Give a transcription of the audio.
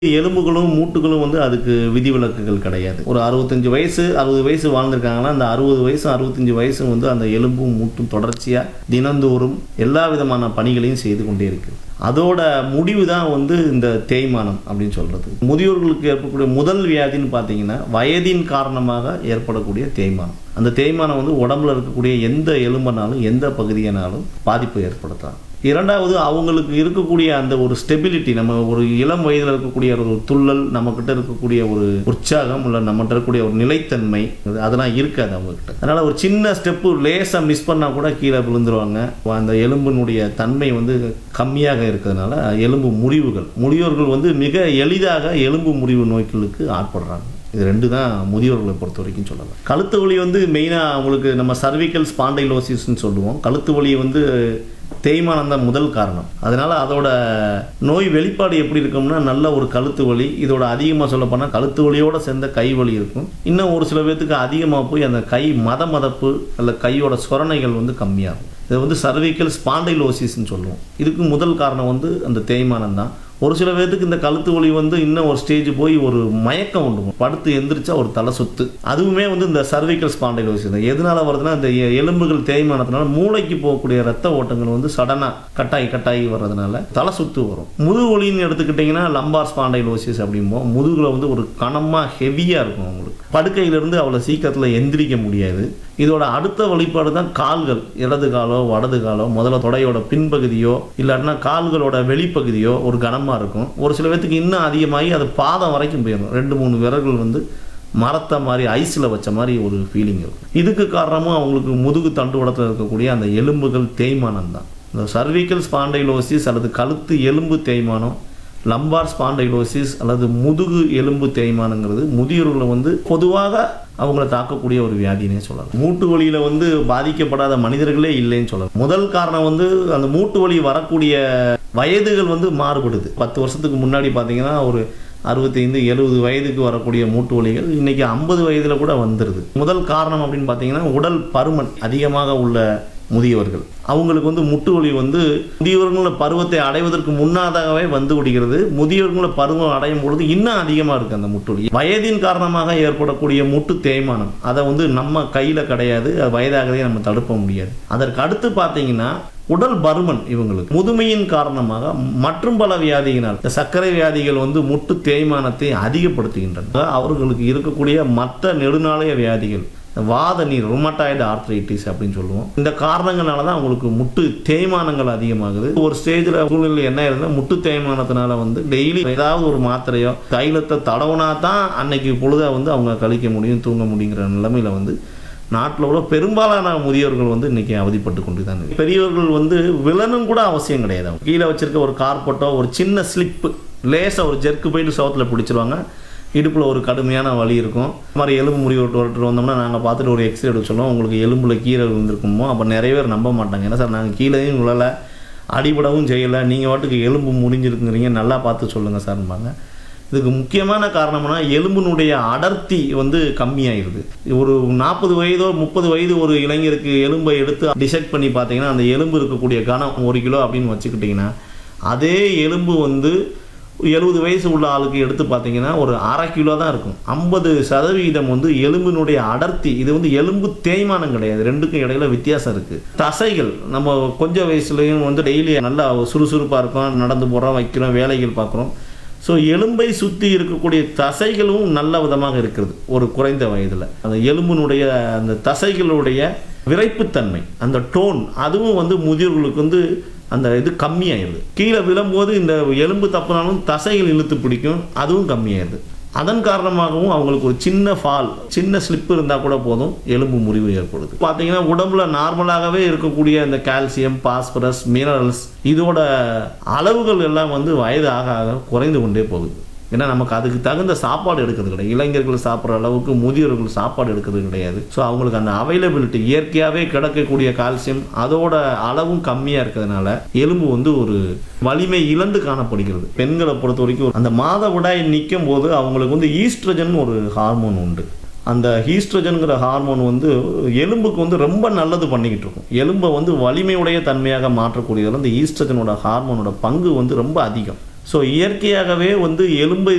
எலும்புகளும் மூட்டுகளும் வந்து அதுக்கு விதிவிலக்குகள் கிடையாது ஒரு அறுபத்தஞ்சு வயசு அறுபது வயசு வாழ்ந்திருக்காங்கன்னா அந்த அறுபது வயசு அறுபத்தஞ்சு வயசு வந்து அந்த எலும்பும் மூட்டும் தொடர்ச்சியாக தினந்தோறும் எல்லா விதமான பணிகளையும் செய்து கொண்டே இருக்கு அதோட முடிவு தான் வந்து இந்த தேய்மானம் அப்படின்னு சொல்றது முதியோர்களுக்கு ஏற்படக்கூடிய முதல் வியாதின்னு பார்த்தீங்கன்னா வயதின் காரணமாக ஏற்படக்கூடிய தேய்மானம் அந்த தேய்மானம் வந்து உடம்புல இருக்கக்கூடிய எந்த எலும்பனாலும் எந்த பகுதியினாலும் பாதிப்பை ஏற்படுத்தலாம் இரண்டாவது அவங்களுக்கு இருக்கக்கூடிய அந்த ஒரு ஸ்டெபிலிட்டி நம்ம ஒரு இளம் வயதில் இருக்கக்கூடிய ஒரு துள்ளல் நம்மக்கிட்ட இருக்கக்கூடிய ஒரு உற்சாகம் இல்லை நம்மகிட்ட இருக்கக்கூடிய ஒரு நிலைத்தன்மை அதெல்லாம் இருக்காது அவங்கக்கிட்ட அதனால் ஒரு சின்ன ஸ்டெப்பு லேசாக மிஸ் பண்ணால் கூட கீழே விழுந்துருவாங்க அந்த எலும்பினுடைய தன்மை வந்து கம்மியாக இருக்கிறதுனால எலும்பு முறிவுகள் முதியோர்கள் வந்து மிக எளிதாக எலும்பு முறிவு நோய்களுக்கு ஆட்படுறாங்க இது ரெண்டு தான் முதியோர்களை பொறுத்த வரைக்கும் சொல்லலாம் கழுத்து வலி வந்து மெயினாக அவங்களுக்கு நம்ம சர்விக்கல் ஸ்பாண்டைலோசிஸ்ன்னு சொல்லுவோம் கழுத்து வலி வந்து தேய்மானம் தான் முதல் காரணம் அதனால் அதோட நோய் வெளிப்பாடு எப்படி இருக்கும்னா நல்ல ஒரு கழுத்து வலி இதோட அதிகமாக சொல்ல போனால் கழுத்து வலியோட சேர்ந்த கை வலி இருக்கும் இன்னும் ஒரு சில பேர்த்துக்கு அதிகமாக போய் அந்த கை மத மதப்பு அல்ல கையோட சொரணைகள் வந்து கம்மியாகும் இதை வந்து சர்விக்கல் ஸ்பாண்டைலோசிஸ்ன்னு சொல்லுவோம் இதுக்கு முதல் காரணம் வந்து அந்த தேய்மானம் தான் ஒரு சில பேர்த்துக்கு இந்த கழுத்து வலி வந்து இன்னும் ஒரு ஸ்டேஜ் போய் ஒரு மயக்கம் உண்டு படுத்து எந்திரிச்சா ஒரு தலை சுத்து அதுவுமே வந்து இந்த சர்விக்கல் ஸ்பாண்டைலோசிஸ் தான் எதனால வருதுன்னா இந்த எ- எலும்புகள் தேய்மானத்தினால மூளைக்கு போகக்கூடிய ரத்த ஓட்டங்கள் வந்து சடனாக கட்டாயி கட்டாயி வர்றதுனால தலை சுத்து வரும் முதுகு வலின்னு எடுத்துக்கிட்டிங்கன்னா லம்பார் ஸ்பாண்டைலோசிஸ் அப்படிம்போம் முதுகுல வந்து ஒரு கனமாக ஹெவியாக இருக்கும் அவங்களுக்கு படுக்கையிலிருந்து அவ்வளோ சீக்கிரத்தில் எந்திரிக்க முடியாது இதோட அடுத்த வழிபாடு தான் கால்கள் இடது காலோ வடது காலோ முதல்ல தொடையோட பின்பகுதியோ இல்லாட்டினா கால்களோட வெளிப்பகுதியோ ஒரு கனமாக இருக்கும் ஒரு சில பேர்த்துக்கு இன்னும் அதிகமாகி அது பாதம் வரைக்கும் போயிடும் ரெண்டு மூணு விரல்கள் வந்து மரத்தை மாதிரி ஐஸில் வச்ச மாதிரி ஒரு ஃபீலிங் இருக்கும் இதுக்கு காரணமும் அவங்களுக்கு முதுகு தண்டுவடத்தில் இருக்கக்கூடிய அந்த எலும்புகள் தேய்மானம் தான் இந்த சர்விக்கல் ஸ்பாண்டைலோசிஸ் அல்லது கழுத்து எலும்பு தேய்மானம் லம்பார் ஸ்பாண்டைலோசிஸ் அல்லது முதுகு எலும்பு தேய்மானங்கிறது முதியோர்களை வந்து பொதுவாக அவங்கள தாக்கக்கூடிய ஒரு வியாதினே சொல்லலாம் மூட்டு வலியில வந்து பாதிக்கப்படாத மனிதர்களே இல்லைன்னு சொல்லலாம் முதல் காரணம் வந்து அந்த மூட்டு வலி வரக்கூடிய வயதுகள் வந்து மாறுபடுது பத்து வருஷத்துக்கு முன்னாடி பார்த்தீங்கன்னா ஒரு அறுபத்தைந்து எழுபது வயதுக்கு வரக்கூடிய மூட்டு வலிகள் இன்னைக்கு ஐம்பது வயதுல கூட வந்துடுது முதல் காரணம் அப்படின்னு பார்த்தீங்கன்னா உடல் பருமன் அதிகமாக உள்ள முதியவர்கள் அவங்களுக்கு வந்து முட்டு வலி வந்து முதியவர்கள பருவத்தை அடைவதற்கு முன்னாதாகவே வந்து விடுகிறது முதியவர்கள பருவம் அடையும் பொழுது இன்னும் அதிகமாக இருக்குது அந்த முட்டு வலி வயதின் காரணமாக ஏற்படக்கூடிய முட்டு தேய்மானம் அதை வந்து நம்ம கையில் கிடையாது அது வயதாகவே நம்ம தடுக்க முடியாது அதற்கு அடுத்து பார்த்தீங்கன்னா உடல் பருமன் இவங்களுக்கு முதுமையின் காரணமாக மற்றும் பல வியாதியினால் இந்த சர்க்கரை வியாதிகள் வந்து முட்டு தேய்மானத்தை அதிகப்படுத்துகின்றன அவர்களுக்கு இருக்கக்கூடிய மற்ற நெடுநாளைய வியாதிகள் வாத நீர் ருமட்டாய்டு ஆர்த்ரைட்டிஸ் அப்படின்னு சொல்லுவோம் இந்த காரணங்களால தான் அவங்களுக்கு முட்டு தேய்மானங்கள் அதிகமாகுது ஒரு ஸ்டேஜில் சூழ்நிலை என்ன இருந்தால் முட்டு தேய்மானத்தினால வந்து டெய்லி ஏதாவது ஒரு மாத்திரையோ தைலத்தை தடவுனா தான் அன்னைக்கு பொழுதை வந்து அவங்க கழிக்க முடியும் தூங்க முடியுங்கிற நிலைமையில வந்து நாட்டில் உள்ள பெரும்பாலான முதியோர்கள் வந்து இன்னைக்கு அவதிப்பட்டு கொண்டு தான் இருக்கு. பெரியவர்கள் வந்து விழணும் கூட அவசியம் கிடையாது அவங்க. கீழே வச்சிருக்க ஒரு கார்போட்டோ ஒரு சின்ன ஸ்லிப்பு லேசாக ஒரு ஜெர்க்கு போயிட்டு சவுத்தில் பிடிச்சிருவாங்க இடுப்பில் ஒரு கடுமையான வலி இருக்கும் இந்த மாதிரி எலும்பு முறிவு ஒருத்தர் வந்தோம்னா நாங்கள் பார்த்துட்டு ஒரு எக்ஸ்ரே எடுக்க சொல்லுவோம் உங்களுக்கு எலும்புல கீரை விழுந்திருக்குமோ அப்போ நிறைய பேர் நம்ப மாட்டாங்க ஏன்னா சார் நாங்கள் கீழேயும் விழலை அடிபடவும் செய்யலை நீங்கள் வாட்டுக்கு எலும்பு முறிஞ்சிருக்குங்கிறீங்க நல்லா பார்த்து சொல்லுங்கள் சார்பாங்க இதுக்கு முக்கியமான காரணம்னா எலும்பினுடைய அடர்த்தி வந்து கம்மியாயிருது ஒரு நாற்பது வயதோ முப்பது வயது ஒரு இளைஞருக்கு எலும்பை எடுத்து டிசெக்ட் பண்ணி பார்த்தீங்கன்னா அந்த எலும்பு இருக்கக்கூடிய கனம் ஒரு கிலோ அப்படின்னு வச்சுக்கிட்டிங்கன்னா அதே எலும்பு வந்து எழுபது வயசு உள்ள ஆளுக்கு எடுத்து பார்த்தீங்கன்னா ஒரு அரை கிலோ தான் இருக்கும் ஐம்பது சதவிகிதம் வந்து எலும்பினுடைய அடர்த்தி இது வந்து எலும்பு தேய்மானம் கிடையாது ரெண்டுக்கும் இடையில வித்தியாசம் இருக்குது தசைகள் நம்ம கொஞ்சம் வயசுலையும் வந்து டெய்லி நல்லா சுறுசுறுப்பாக இருக்கும் நடந்து போகிறோம் வைக்கிறோம் வேலைகள் பார்க்குறோம் ஸோ எலும்பை சுற்றி இருக்கக்கூடிய தசைகளும் நல்ல விதமாக இருக்கிறது ஒரு குறைந்த வயதில் அந்த எலும்பினுடைய அந்த தசைகளுடைய விரைப்புத்தன்மை அந்த டோன் அதுவும் வந்து முதியோர்களுக்கு வந்து அந்த இது கம்மியாயிருது கீழே விழும்போது இந்த எலும்பு தப்புனாலும் தசைகள் இழுத்து பிடிக்கும் அதுவும் கம்மியாயிருது அதன் காரணமாகவும் அவங்களுக்கு ஒரு சின்ன ஃபால் சின்ன ஸ்லிப் இருந்தால் கூட போதும் எலும்பு முறிவு ஏற்படுது பார்த்தீங்கன்னா உடம்புல நார்மலாகவே இருக்கக்கூடிய இந்த கால்சியம் பாஸ்பரஸ் மினரல்ஸ் இதோட அளவுகள் எல்லாம் வந்து வயது ஆக ஆக குறைந்து கொண்டே போகுது ஏன்னா நமக்கு அதுக்கு தகுந்த சாப்பாடு எடுக்கிறது கிடையாது இளைஞர்கள் சாப்பிட்ற அளவுக்கு முதியோர்கள் சாப்பாடு எடுக்கிறது கிடையாது ஸோ அவங்களுக்கு அந்த அவைலபிலிட்டி இயற்கையாகவே கிடைக்கக்கூடிய கால்சியம் அதோட அளவும் கம்மியாக இருக்கிறதுனால எலும்பு வந்து ஒரு வலிமை இழந்து காணப்படுகிறது பெண்களை பொறுத்த வரைக்கும் அந்த மாதவிடாய் நிற்கும் போது அவங்களுக்கு வந்து ஈஸ்ட்ரஜன் ஒரு ஹார்மோன் உண்டு அந்த ஹீஸ்ட்ரஜனுங்கிற ஹார்மோன் வந்து எலும்புக்கு வந்து ரொம்ப நல்லது பண்ணிக்கிட்டு இருக்கும் எலும்பை வந்து வலிமையுடைய தன்மையாக மாற்றக்கூடியதில் இந்த ஈஸ்ட்ரஜனோட ஹார்மோனோட பங்கு வந்து ரொம்ப அதிகம் ஸோ இயற்கையாகவே வந்து எலும்பை